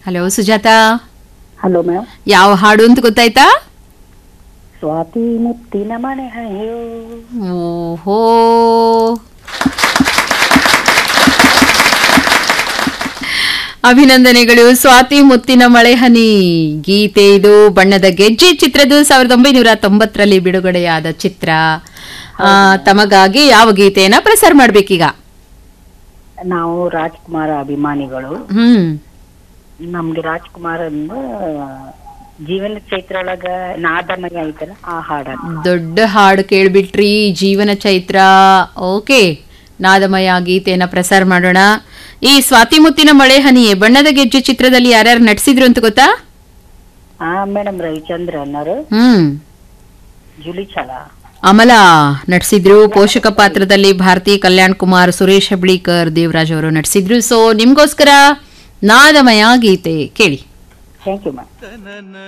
hello Sujata hello ma'am ಯಾವ ಹಾಡು ಅಂತ ಗೊತ್ತಾಯ್ತಾ ಸ್ವಾತಿ ಮುತ್ತಿನ ಮನೆ ಅಯ್ಯೋ ಓಹೋ ಅಭಿನಂದನೆಗಳು ಸ್ವಾತಿ ಮುತ್ತಿನ ಮಳೆ ಹನಿ ಗೀತೆ ಇದು ಬಣ್ಣದ ಗೆಜ್ಜೆ ಚಿತ್ರದ್ದು ಸಾವಿರದ ಒಂಬೈನೂರ ತೊಂಬತ್ತರಲ್ಲಿ ಬಿಡುಗಡೆಯಾದ ಚಿತ್ರ ಆ, ತಮಗಾಗಿ ಯಾವ ಗೀತೆಯನ್ನ ಪ್ರಸಾರ ಮಾಡ್ಬೇಕೀಗ ನಾವು ರಾಜ್ಕುಮಾರ್ ಅಭಿಮಾನಿಗಳು ಹ್ಮ್ ನಮ್ಗೆ ರಾಜ್ಕುಮಾರ್ ಅಂದ ಜೀವನ ಚೈತ್ರ ಒಳಗ ನಾದಮಯ ಐತಲ್ಲ ಆ ಹಾಡ ದೊಡ್ಡ ಹಾಡು ಕೇಳ್ಬಿಟ್ರಿ ಜೀವನ ಚೈತ್ರ ಓಕೆ ನಾದಮಯ ಗೀತೆಯನ್ನ ಪ್ರಸಾರ ಮಾಡೋಣ ಈ ಸ್ವಾತಿ ಮುತ್ತಿನ ಮಳೆ ಹನಿಯೇ ಬಣ್ಣದ ಗೆಜ್ಜೆ ಚಿತ್ರದಲ್ಲಿ ಯಾರ್ಯಾರು ನಟಿಸಿದ್ರು ಅಂತ ಗೊತ್ತಾ ಆ ಮೇಡಮ್ ರವಿಚಂದ್ರ ಅನ್ನೋರು ಹ್ಮ್ ಜುಲಿ ಛಲ ಅಮಲಾ ನಟಿಸಿದ್ರು ಪೋಷಕ ಪಾತ್ರದಲ್ಲಿ ಭಾರತಿ ಕಲ್ಯಾಣ್ ಕುಮಾರ್ ಸುರೇಶ್ ಹೆಬ್ಳೀಕರ್ ದೇವರಾಜ್ ಅವರು ನಟಿಸಿದ್ರು ಸೊ ನಿಮ್ಗೋಸ್ಕರ ನಾದಮಯ ಗೀತೆ ಕೇಳಿ ಥ್ಯಾಂಕ್ ಯು ಮ್ಯಾಮ್